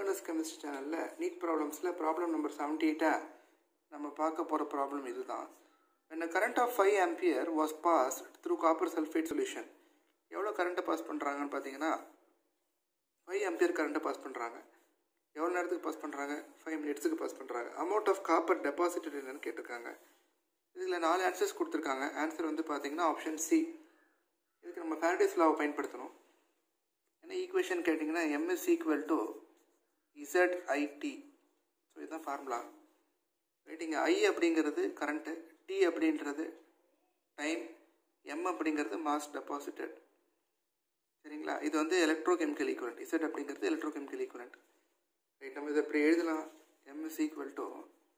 learners chemistry சேனலில் NEET ப்ராப்ளம்ஸில் problem number seventy எயிட்டாக நம்ம பார்க்க போகிற ப்ராப்ளம் இதுதான் when a current of 5 ampere was passed through copper sulfate solution எவ்வளோ கரண்ட்டை பாஸ் பண்ணுறாங்கன்னு பார்த்தீங்கன்னா ஃபைவ் ஆம்பியர் கரண்ட்டை பாஸ் பண்ணுறாங்க எவ்வளோ நேரத்துக்கு பாஸ் பண்ணுறாங்க ஃபைவ் மினிட்ஸுக்கு பாஸ் பண்ணுறாங்க அமௌண்ட் ஆஃப் காப்பர் டெபாசிட்டட் என்னன்னு கேட்டிருக்காங்க இதில் நாலு ஆன்சர்ஸ் கொடுத்துருக்காங்க ஆன்சர் வந்து பார்த்தீங்கன்னா ஆப்ஷன் சி இதுக்கு நம்ம ஃபேரடேஸ் லாவை பயன்படுத்தணும் என்ன ஈக்குவேஷன் கேட்டிங்கன்னா MS equal to ZIT so இதுதான் ஃபார்முலா ரைட்டிங்க ஐ அப்படிங்கிறது கரண்ட்டு டி அப்படின்றது டைம் எம் அப்படிங்கிறது மாஸ் டெபாசிட்டட் சரிங்களா இது வந்து எலக்ட்ரோ கெமிக்கல் ஈக்குவலண்ட் இசட் அப்படிங்கிறது எலக்ட்ரோ கெமிக்கல் ஈக்குவலண்ட் ரைட் நம்ம இதை எப்படி எழுதலாம் எம்எஸ் ஈக்குவல் டு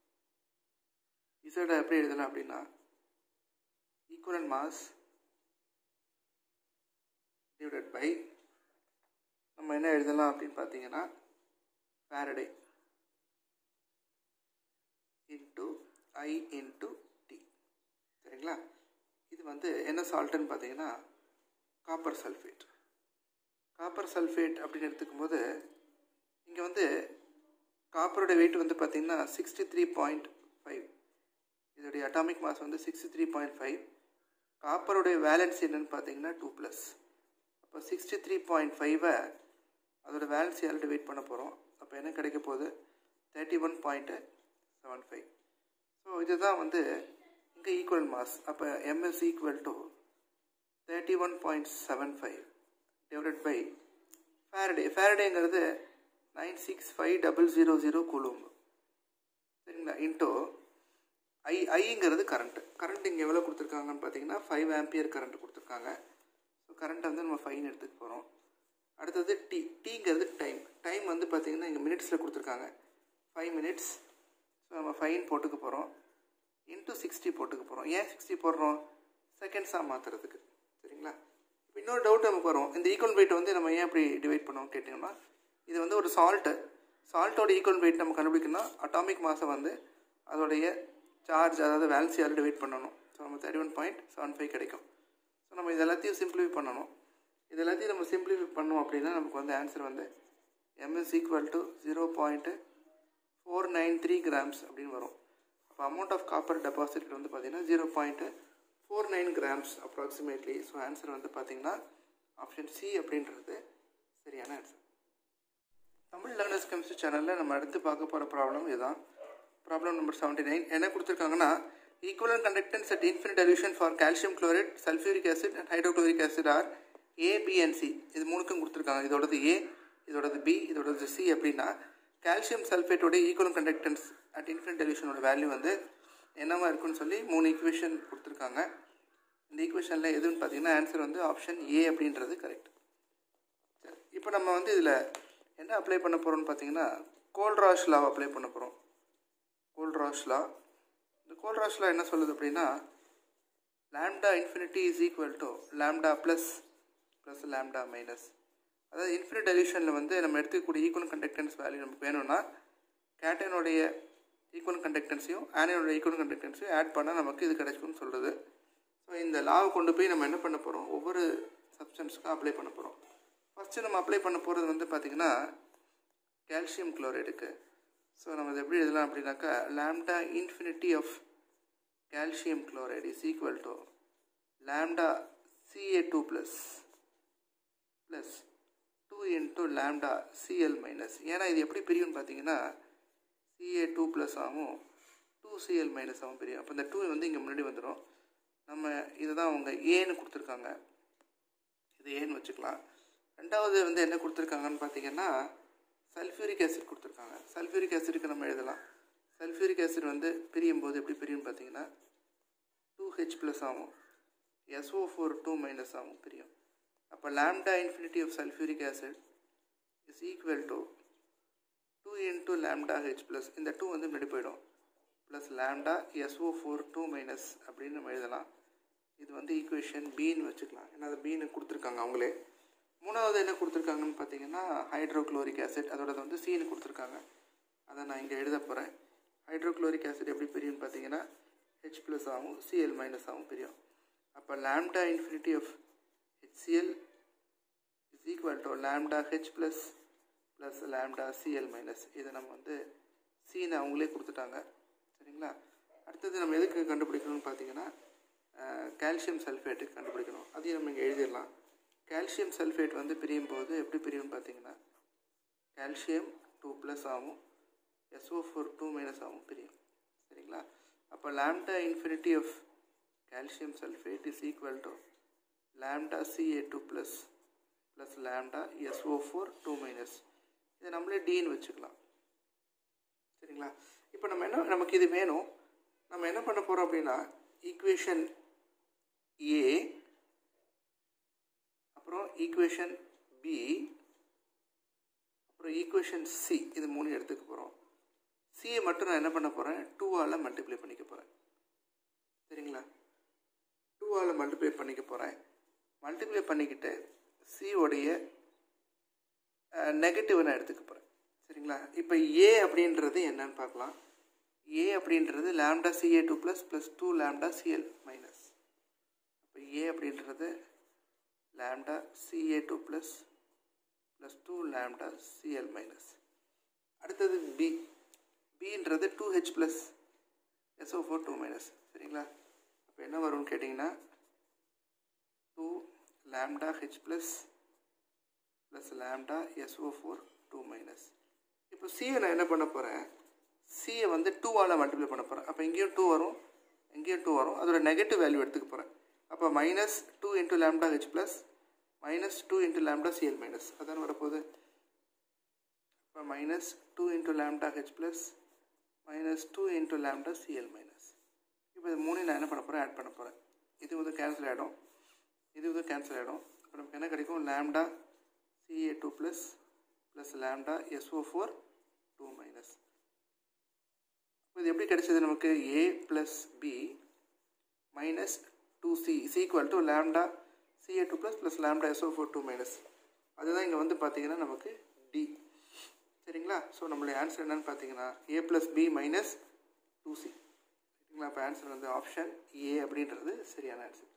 இசட் எப்படி எழுதலாம் அப்படின்னா ஈக்குவலண்ட் மாஸ் டிவைடட் பை நம்ம என்ன எழுதலாம் அப்படின்னு பார்த்தீங்கன்னா Faraday into I into T சரிங்களா இது வந்து என்ன சால்ட்டுன்னு பார்த்தீங்கன்னா காப்பர் சல்ஃபேட் காப்பர் சல்ஃபேட் அப்படின்னு எடுத்துக்கும் போது இங்கே வந்து காப்பரோட வெயிட் வந்து பார்த்தீங்கன்னா சிக்ஸ்டி த்ரீ பாயிண்ட் ஃபைவ் இதோடைய அட்டாமிக் மாஸ் வந்து சிக்ஸ்டி த்ரீ பாயிண்ட் ஃபைவ் காப்பருடைய வேலன்ஸ் என்னன்னு பார்த்தீங்கன்னா டூ ப்ளஸ் அப்போ சிக்ஸ்டி த்ரீ பாயிண்ட் ஃபைவை அதோட வேலன்ஸியால் டிவைட் பண்ண போகிறோம் அப்போ என்ன கிடைக்க போகுது thirty one point seven five so இதுதான் வந்து இங்கே ஈக்குவல் மாஸ் அப்போ MS equal to thirty one point seven five divided by Faraday ஃபேரடேங்கிறது nine six five double zero zero coulomb சரிங்களா இன்டோ ஐ ஐங்கிறது கரண்ட்டு கரண்ட் இங்கே எவ்வளோ கொடுத்துருக்காங்கன்னு பார்த்தீங்கன்னா ஃபைவ் ஆம்பியர் கரண்ட் கொடுத்துருக்காங்க ஸோ கரண்ட்டை வந்து நம்ம ஃபைன் எடுத்துக்க போகிறோம் அடுத்தது டி டீங்கிறது டைம் டைம் வந்து பார்த்தீங்கன்னா இங்கே மினிட்ஸில் கொடுத்துருக்காங்க ஃபைவ் மினிட்ஸ் ஸோ நம்ம ஃபைன் போட்டுக்க போகிறோம் இன்ட்டு சிக்ஸ்டி போட்டுக்க போகிறோம் ஏன் சிக்ஸ்டி போடுறோம் செகண்ட்ஸாக மாற்றுறதுக்கு சரிங்களா இப்போ இன்னொரு டவுட் நமக்கு வரும் இந்த ஈக்குவல் வெயிட் வந்து நம்ம ஏன் அப்படி டிவைட் பண்ணோம் கேட்டிங்கன்னா இது வந்து ஒரு சால்ட்டு சால்ட்டோட ஈக்குவல் வெயிட் நம்ம கண்டுபிடிக்கணும்னா அட்டாமிக் மாசம் வந்து அதோடைய சார்ஜ் அதாவது வேல்சியால் டிவைட் பண்ணணும் ஸோ நம்ம thirty one point seven five கிடைக்கும் ஸோ நம்ம இது எல்லாத்தையும் சிம்பிளிஃபை பண்ணணும் இது எல்லாத்தையும் நம்ம சிம்பிளிஃபை பண்ணோம் அப்படின்னா நமக்கு வந்து ஆன்சர் வந்து MS equal to zero point four nine three grams அப்படின்னு வரும் அப்போ அமௌண்ட் ஆஃப் காப்பர் டெபாசிட் வந்து பார்த்தீங்கன்னா zero point four nine grams approximately so answer வந்து பார்த்தீங்கன்னா ஆப்ஷன் சி அப்படின்றது சரியான ஆன்சர் தமிழ் லேர்னர்ஸ் கெமிஸ்ட்ரி சேனலில் நம்ம அடுத்து பார்க்க போகிற ப்ராப்ளம் இதுதான் ப்ராப்ளம் நம்பர் செவன்ட்டி நைன் என்ன கொடுத்துருக்காங்கன்னா equivalent conductance at infinite dilution for calcium chloride sulphuric acid and hydrochloric acid are A B and C இது மூணுக்கும் கொடுத்துருக்காங்க இதோடது ஏ இதோடது பி இதோடது சி அப்படின்னா கால்சியம் சல்ஃபேட்டோட ஈக்குவலன் கண்டக்டன்ஸ் அட் இன்ஃபினிட் டெலியூஷனோட வேல்யூ வந்து என்னவா இருக்குன்னு சொல்லி மூணு ஈக்குவேஷன் கொடுத்துருக்காங்க இந்த ஈக்குவேஷனில் எதுன்னு பார்த்தீங்கன்னா ஆன்சர் வந்து ஆப்ஷன் ஏ அப்படின்றது கரெக்ட் சரி இப்போ நம்ம வந்து இதில் என்ன அப்ளை பண்ண போகிறோம்னு பார்த்தீங்கன்னா கோல்ட்ராஷ் லா அப்ளை பண்ண போகிறோம் கோல்ட்ராஷ் லா இந்த கோல்ட்ராஷ் லா என்ன சொல்லுது அப்படின்னா lambda infinity is equal to lambda plus plus lambda minus அதாவது இன்ஃபினிட் டெலியூஷனில் வந்து நம்ம எடுத்துக்கக்கூடிய ஈக்குவல் கண்டக்டன்ஸ் வேல்யூ நமக்கு வேணும்னா கேட்டனுடைய ஈக்குவல் கண்டக்டன்ஸையும் ஆனியனோட ஈக்குவல் கண்டக்டன்ஸையும் ஆட் பண்ணால் நமக்கு இது கிடைக்கும்னு சொல்கிறது ஸோ இந்த லாவை கொண்டு போய் நம்ம என்ன பண்ண போகிறோம் ஒவ்வொரு சப்ஸ்டன்ஸுக்கும் அப்ளை பண்ண போகிறோம் ஃபஸ்ட்டு நம்ம அப்ளை பண்ண போகிறது வந்து பார்த்திங்கன்னா கால்சியம் குளோரைடுக்கு ஸோ நம்ம இதை எப்படி எழுதலாம் அப்படின்னாக்கா lambda infinity of calcium chloride is equal to lambda CA two plus plus two into lambda CL minus ஏன்னா இது எப்படி பிரியும்னு பார்த்தீங்கன்னா சிஏ டூ ப்ளஸ் ஆகும் டூ சிஎல் மைனஸ் ஆகும் பிரியும் அப்போ இந்த டூ வந்து இங்கே முன்னாடி வந்துடும் நம்ம இதை தான் அவங்க ஏன்னு கொடுத்துருக்காங்க இது ஏன்னு வச்சுக்கலாம் ரெண்டாவது வந்து என்ன கொடுத்துருக்காங்கன்னு பார்த்தீங்கன்னா சல்ஃபியூரிக் ஆசிட் கொடுத்துருக்காங்க சல்ஃபியூரிக் ஆசிடுக்கு நம்ம எழுதலாம் சல்ஃபியூரிக் ஆசிட் வந்து பிரியும் போது எப்படி பிரியும்னு பார்த்தீங்கன்னா டூ ஹெச் ப்ளஸ் ஆகும் எஸ்ஓ ஃபோர் டூ மைனஸ் ஆகும் பிரியும் அப்போ lambda infinity of sulphuric acid is equal to two into lambda H plus இந்த டூ வந்து முன்னாடி போயிடும் plus lambda SO four two minus அப்படின்னு நம்ம எழுதலாம் இது வந்து ஈக்குவேஷன் பின்னு வச்சுக்கலாம் ஏன்னா அது பின்னு கொடுத்துருக்காங்க அவங்களே மூணாவது என்ன கொடுத்துருக்காங்கன்னு பார்த்தீங்கன்னா ஹைட்ரோக்ளோரிக் ஆசிட் அதோட வந்து சீனு கொடுத்துருக்காங்க அதை நான் இங்கே எழுத போகிறேன் ஹைட்ரோக்ளோரிக் ஆசிட் எப்படி பிரியும்னு பார்த்தீங்கன்னா ஹெச் ப்ளஸ் ஆகும் சிஎல் மைனஸ் ஆகும் பிரியும் அப்போ lambda infinity of HCL is equal to lambda H plus plus lambda CL minus இதை நம்ம வந்து சீனை அவங்களே கொடுத்துட்டாங்க சரிங்களா அடுத்தது நம்ம எதுக்கு கண்டுபிடிக்கணும்னு பார்த்தீங்கன்னா கால்சியம் சல்ஃபேட்டுக்கு கண்டுபிடிக்கணும் அதையும் நம்ம இங்கே எழுதிடலாம் கால்சியம் சல்ஃபேட் வந்து பிரியும் போது எப்படி பிரியும்னு பார்த்தீங்கன்னா கால்சியம் டூ ப்ளஸ் ஆகும் எஸ்ஓ ஃபோர் டூ மைனஸ் ஆகும் பிரியும் சரிங்களா அப்போ lambda infinity of calcium sulphate is equal to lambda CA two plus plus lambda SO four two minus இதை நம்மளே டீன்னு வச்சுக்கலாம் சரிங்களா இப்போ நம்ம என்ன நமக்கு இது வேணும் நம்ம என்ன பண்ண போகிறோம் அப்படின்னா ஈக்குவேஷன் ஏ அப்புறம் ஈக்குவேஷன் பி அப்புறம் ஈக்குவேஷன் சி இது மூணு எடுத்துக்க போகிறோம் சியை மட்டும் நான் என்ன பண்ண போகிறேன் டூவால் மல்டிப்ளை பண்ணிக்க போகிறேன் சரிங்களா டூவால் மல்டிப்ளை பண்ணிக்க போகிறேன் மல்டிப்ளை பண்ணிக்கிட்டு சியோடைய நெகட்டிவ் நான் எடுத்துக்க போகிறேன் சரிங்களா இப்போ ஏ அப்படின்றது என்னன்னு பார்க்கலாம் ஏ அப்படின்றது lambda CA two plus plus two lambda CL minus இப்போ ஏ அப்படின்றது lambda CA two plus plus two lambda CL minus அடுத்தது பி பின்றது two H plus SO four two minus சரிங்களா அப்போ என்ன வரும்னு கேட்டிங்கன்னா two lambda H plus plus lambda SO four two minus இப்போ சியை நான் என்ன பண்ண போகிறேன் சியை வந்து டூவால் மல்டிப்ளை பண்ண போகிறேன் அப்போ இங்கேயும் டூ வரும் இங்கேயும் டூ வரும் அதோட நெகட்டிவ் வேல்யூ எடுத்துக்க போகிறேன் அப்போ minus two into lambda H plus minus two into lambda CL minus அதான் வரப்போகுது இப்போ minus two into lambda H plus minus two into lambda CL minus இப்போ இது மூணையும் நான் என்ன பண்ண போகிறேன் ஆட் பண்ண போகிறேன் இது வந்து கேன்சல் ஆகிடும் இது வந்து கேன்சல் ஆகிடும் இப்போ நமக்கு என்ன கிடைக்கும் lambda CA two plus plus lambda SO four two minus இது எப்படி கிடைச்சது நமக்கு A plus B minus two C is equal to lambda CA two plus plus lambda SO four two minus அதுதான் இங்கே வந்து பார்த்தீங்கன்னா நமக்கு டி சரிங்களா ஸோ நம்மளுடைய ஆன்சர் என்னன்னு பார்த்தீங்கன்னா A plus B minus two C சரிங்களா இப்போ ஆன்சர் வந்து ஆப்ஷன் ஏ அப்படின்றது சரியான ஆன்சர்